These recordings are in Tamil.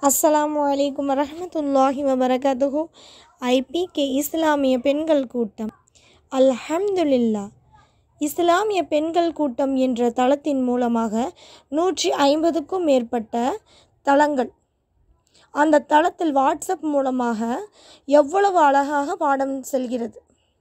அஸ்ஸலாமு அலைக்கும் வரஹ்மத்துல்லாஹி வபரகாத்துஹு ஐபிகே இஸ்லாமிய பெண்கள் கூட்டம் அல்ஹம்துலில்லா இஸ்லாமிய பெண்கள் கூட்டம் என்ற தளத்தின் மூலமாக நூற்றி ஐம்பதுக்கும் மேற்பட்ட தளங்கள் அந்த தளத்தில் வாட்ஸ்அப் மூலமாக எவ்வளவு அழகாக பாடம் செல்கிறது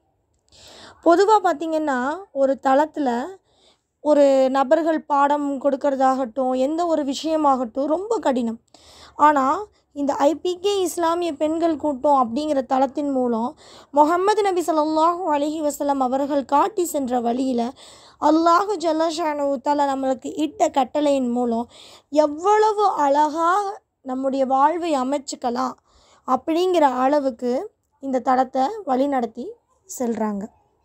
பொதுவாக பார்த்திங்கன்னா ஒரு தளத்தில் ஒரு நபர்கள் பாடம் கொடுக்கறதாகட்டும் எந்த ஒரு விஷயமாகட்டும் ரொம்ப கடினம் ஆனால் இந்த ஐபிகே இஸ்லாமிய பெண்கள் கூட்டம் அப்படிங்கிற தளத்தின் மூலம் முகமது நபி ஸல்லல்லாஹு அலைஹி வஸல்லம் அவர்கள் காட்டி சென்ற வழியில் அல்லாஹு ஜல்லஷானு தஆலா நம்மளுக்கு இட்ட கட்டளையின் மூலம் எவ்வளவு அழகாக நம்முடைய வாழ்வை அமைச்சுக்கலாம் அப்படிங்கிற அளவுக்கு இந்த தளத்தை வழிநடத்தி செல்கிறாங்க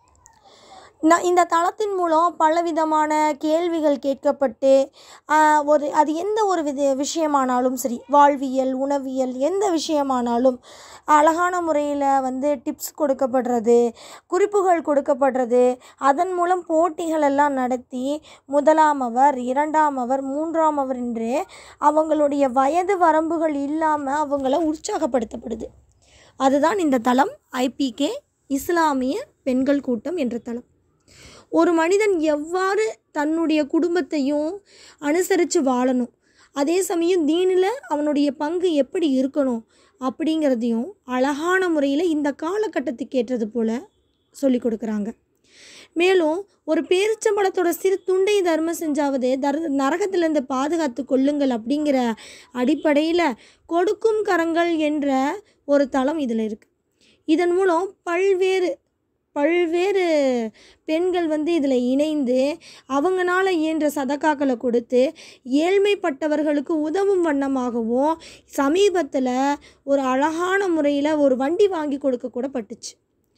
நான் இந்த தளத்தின் மூலம் பலவிதமான கேள்விகள் கேட்கப்பட்டு ஆஹ், ஒரு அது எந்த ஒரு வித விஷயமானாலும் சரி வாழ்வியல் உணவியல் எந்த விஷயமானாலும் அழகான முறையில் வந்து டிப்ஸ் கொடுக்கப்படுறது குறிப்புகள் கொடுக்கப்படுறது அதன் மூலம் போட்டிகள் எல்லாம் நடத்தி முதலாம் அவர் இரண்டாம் அவர் மூன்றாம் அவர் என்று அவங்களுடைய வயது வரம்புகள் இல்லாமல் அவங்கள உற்சாகப்படுத்தப்படுது அதுதான் இந்த தளம் ஐபிகே இஸ்லாமிய பெண்கள் கூட்டம் என்ற தளம் ஒரு மனிதன் எவ்வாறு தன்னுடைய குடும்பத்தையும் அனுசரித்து வாழணும் அதே சமயம் தீனில் அவனுடைய பங்கு எப்படி இருக்கணும் அப்படிங்கிறதையும் அழகான முறையில் இந்த காலகட்டத்துக்கு ஏற்றது போல் சொல்லி கொடுக்குறாங்க மேலும் ஒரு பேரிச்சம்பழத்தோட சிறு துண்டை தர்மம் செஞ்சாவது தர் நரகத்திலேருந்து பாதுகாத்து கொள்ளுங்கள் அப்படிங்கிற அடிப்படையில் கொடுக்கும் கரங்கள் என்ற ஒரு தளம் இதில் இருக்குது இதன் மூலம் பல்வேறு பல்வேறு பெண்கள் வந்து இதில் இணைந்து அவங்களால இயன்ற சதக்காக்களை கொடுத்து ஏழ்மைப்பட்டவர்களுக்கு உதவும் வண்ணமாகவும் சமீபத்தில் ஒரு அழகான முறையில் ஒரு வண்டி வாங்கி கொடுக்க கூட பட்டுச்சு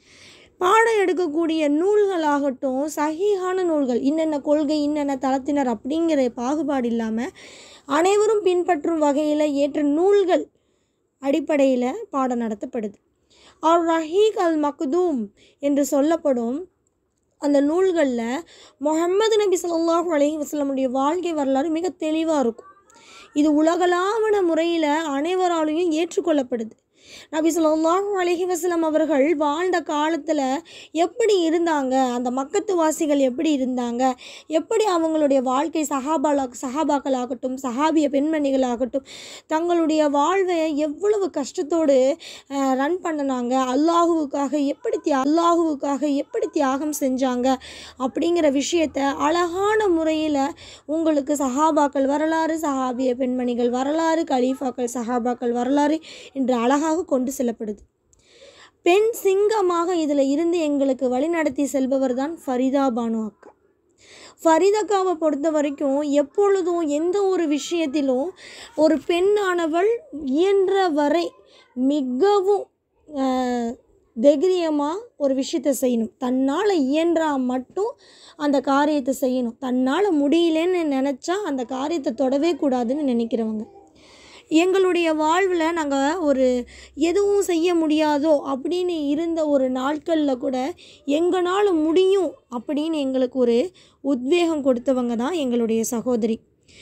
பாடம் எடுக்கக்கூடிய நூல்களாகட்டும் சகிஹான நூல்கள் இன்னென்ன கொள்கை இன்னென்ன தளத்தினர் அப்படிங்கிற பாகுபாடு இல்லாமல் அனைவரும் பின்பற்றும் வகையில் ஏற்ற நூல்கள் அடிப்படையில் பாடம் நடத்தப்படுது அர் ரஹீக் அல் மக்தூம் என்று சொல்லப்படும் அந்த நூல்களில் முஹம்மது நபி ஸல்லல்லாஹு அலைஹி வஸல்லமுடைய வாழ்க்கை வரலாறு மிக தெளிவாக இருக்கும் இது உலகளாவன முறையில் அனைவராலையும் ஏற்றுக்கொள்ளப்படுது நபி ஸல்லல்லாஹு அலைஹி வஸல்லம் அவர்கள் வாழ்ந்த காலத்தில் எப்படி இருந்தாங்க அந்த மக்கத்து வாசிகள் எப்படி இருந்தாங்க எப்படி அவங்களுடைய வாழ்க்கை சஹாபாலா சஹாபாக்கள் ஆகட்டும் சஹாபிய பெண்மணிகளாகட்டும் தங்களுடைய வாழ்வை எவ்வளவு கஷ்டத்தோடு ரன் பண்ணினாங்க அல்லாஹுவுக்காக எப்படி தியா அல்லாஹுவுக்காக எப்படி தியாகம் செஞ்சாங்க அப்படிங்கிற விஷயத்த அழகான முறையில் உங்களுக்கு சஹாபாக்கள் வரலாறு சஹாபிய பெண்மணிகள் வரலாறு கலீஃபாக்கள் சஹாபாக்கள் வரலாறு என்று அழகாக கொண்டு செல்லப்படுது பெண் சிங்கமாக இதில் இருந்து எங்களுக்கு வழிநடத்தி செல்பவர் தான் ஃபரிதா பானு அக்கா ஃபரிதக்காவை பொறுத்த வரைக்கும் எப்பொழுதும் எந்த ஒரு விஷயத்திலும் ஒரு பெண்ணானவள் இயன்ற வரை மிகவும் ஆஹ், தைரியமாக ஒரு விஷயத்தை செய்யணும் தன்னால் இயன்றா மட்டும் அந்த காரியத்தை செய்யணும் தன்னால் முடியலன்னு நினச்சா அந்த காரியத்தை தொடவே கூடாதுன்னு நினைக்கிறவங்க எங்களுடைய வாழ்வில் நாங்கள் ஒரு எதுவும் செய்ய முடியாதோ அப்படின்னு இருந்த ஒரு நாட்களில் கூட எங்களால் முடியும் அப்படின்னு எங்களுக்கு ஒரு உத்வேகம் கொடுத்தவங்க தான் எங்களுடைய சகோதரி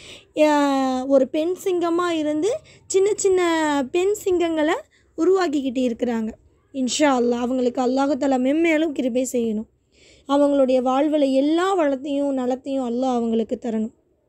அஹ் ஒரு பெண் சிங்கமாக இருந்து சின்ன சின்ன பெண் சிங்கங்களை உருவாக்கிக்கிட்டு இருக்கிறாங்க இன்ஷா அல்லாஹ் அவங்களுக்கு அல்லாஹால மென்மேலும் கிருபை செய்யணும் அவங்களுடைய வாழ்வில் எல்லா வளத்தையும் நலத்தையும் அல்லாஹ் அவங்களுக்கு தரணும்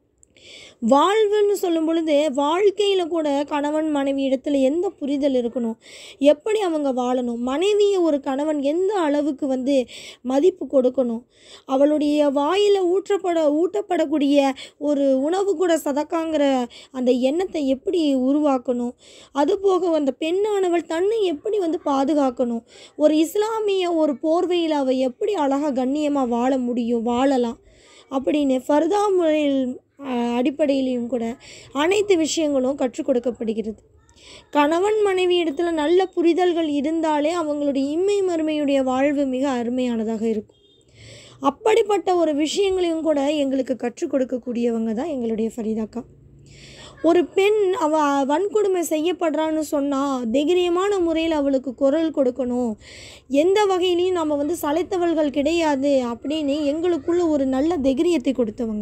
வாழ்வுன்னு சொல்லும் பொழுது வாழ்க்கையில் கூட கணவன் மனைவி இடத்துல எந்த புரிதல் இருக்கணும் எப்படி அவங்க வாழணும் மனைவியை ஒரு கணவன் எந்த அளவுக்கு வந்து மதிப்பு கொடுக்கணும் அவளுடைய வாயில் ஊற்றப்பட ஊட்டப்படக்கூடிய ஒரு உணவு கூட சதக்காங்கிற அந்த எண்ணத்தை எப்படி உருவாக்கணும் அதுபோக அந்த பெண்ணானவள் தன்னை எப்படி வந்து பாதுகாக்கணும் ஒரு இஸ்லாமிய ஒரு போர்வையில் அவள் எப்படி அழகாக கண்ணியமாக வாழ முடியும் வாழலாம் அப்படின்னு ஃபர்தா முறையில் அஹ், அடிப்படையிலையும் கூட அனைத்து விஷயங்களும் கற்றுக் கொடுக்கப்படுகிறது கணவன் மனைவி இடத்துல நல்ல புரிதல்கள் இருந்தாலே அவங்களுடைய இம்மை மறுமையுடைய வாழ்வு மிக அருமையானதாக இருக்கும் அப்படிப்பட்ட ஒரு விஷயங்களையும் கூட எங்களுக்கு கற்றுக் கொடுக்கக்கூடியவங்க தான் எங்களுடைய ஃபரிதாக்கா ஒரு பெண் அவ வன்கொடுமை செய்யப்படுறான்னு சொன்னால் தைரியமான முறையில் அவளுக்கு குரல் கொடுக்கணும் எந்த வகையிலையும் நம்ம வந்து சளைத்தவர்கள் கிடையாது அப்படின்னு எங்களுக்குள்ள ஒரு நல்ல தைரியத்தை கொடுத்தவங்க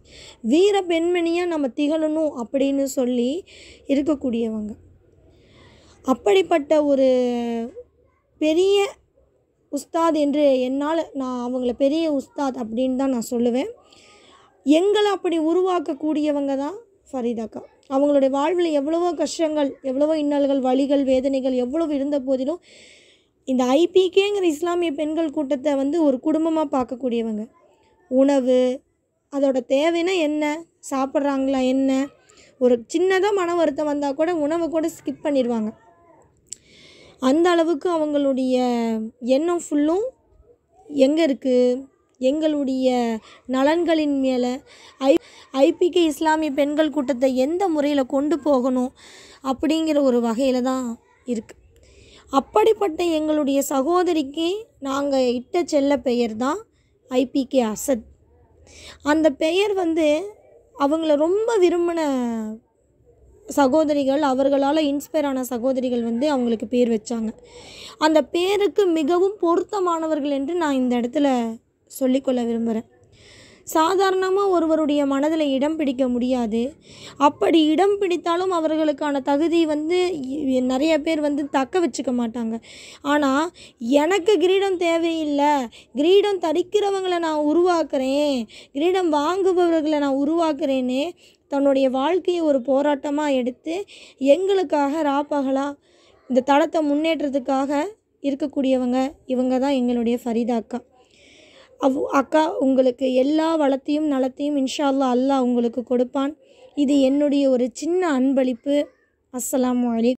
வீர பெண்மணியாக நம்ம திகழணும் அப்படின்னு சொல்லி இருக்கக்கூடியவங்க அப்படிப்பட்ட ஒரு பெரிய உஸ்தாத் என்று என்னால் நான் அவங்கள பெரிய உஸ்தாத் அப்படின்னு தான் நான் சொல்லுவேன் எங்களை அப்படி உருவாக்கக்கூடியவங்க தான் ஃபரீதாக்கா அவங்களுடைய வாழ்வில் எவ்வளவோ கஷ்டங்கள் எவ்வளவோ இன்னல்கள் வலிகள் வேதனைகள் எவ்வளவு இருந்த போதிலும் இந்த ஐபிகேங்கிற இஸ்லாமிய பெண்கள் கூட்டத்தை வந்து ஒரு குடும்பமாக பார்க்கக்கூடியவங்க உணவு அதோட தேவைன்னா என்ன சாப்பிட்றாங்களா என்ன ஒரு சின்னதாக மன வருத்தம் வந்தால் கூட உணவை கூட ஸ்கிப் பண்ணிடுவாங்க அந்த அளவுக்கு அவங்களுடைய எண்ணம் ஃபுல்லும் எங்கே இருக்குது எங்களுடைய நலன்களின் மேலே ஐ ஐபிகே இஸ்லாமிய பெண்கள் கூட்டத்தை எந்த முறையில் கொண்டு போகணும் அப்படிங்கிற ஒரு வகையில் தான் இருக்குது அப்படிப்பட்ட எங்களுடைய சகோதரிக்கு நாங்கள் இட்ட செல்ல பெயர் தான் ஐபிகே அசத் அந்த பெயர் வந்து அவங்கள ரொம்ப விரும்பின சகோதரிகள் அவர்களால் இன்ஸ்பயர் ஆன சகோதரிகள் வந்து அவங்களுக்கு பேர் வச்சாங்க அந்த பேருக்கு மிகவும் பொருத்தமானவர்கள் என்று நான் இந்த இடத்துல சொல்லிக்கொள்ள விரும்புகிறேன் சாதாரணமாக ஒருவருடைய மனதில் இடம் பிடிக்க முடியாது அப்படி இடம் பிடித்தாலும் அவர்களுக்கான தகுதி வந்து இ- நிறைய பேர் வந்து தக்க வச்சுக்க மாட்டாங்க ஆனால் எனக்கு கிரீடம் தேவையில்லை கிரீடம் தரிக்கிறவங்களை நான் உருவாக்குறேன் கிரீடம் வாங்குபவர்களை நான் உருவாக்குறேன்னு தன்னுடைய வாழ்க்கையை ஒரு போராட்டமாக எடுத்து எங்களுக்காக ராப்பகலாக இந்த தளத்தை முன்னேற்றத்துக்காக இருக்கக்கூடியவங்க இவங்க தான் எங்களுடைய ஃபரீதா அக்கா அவ் அக்கா உங்களுக்கு எல்லா வளத்தையும் நலத்தையும் இன்ஷா அல்லாஹ் அல்லாஹ் உங்களுக்கு கொடுப்பான் இது என்னுடைய ஒரு சின்ன அன்பளிப்பு அஸ்ஸலாமு அலைக்கும்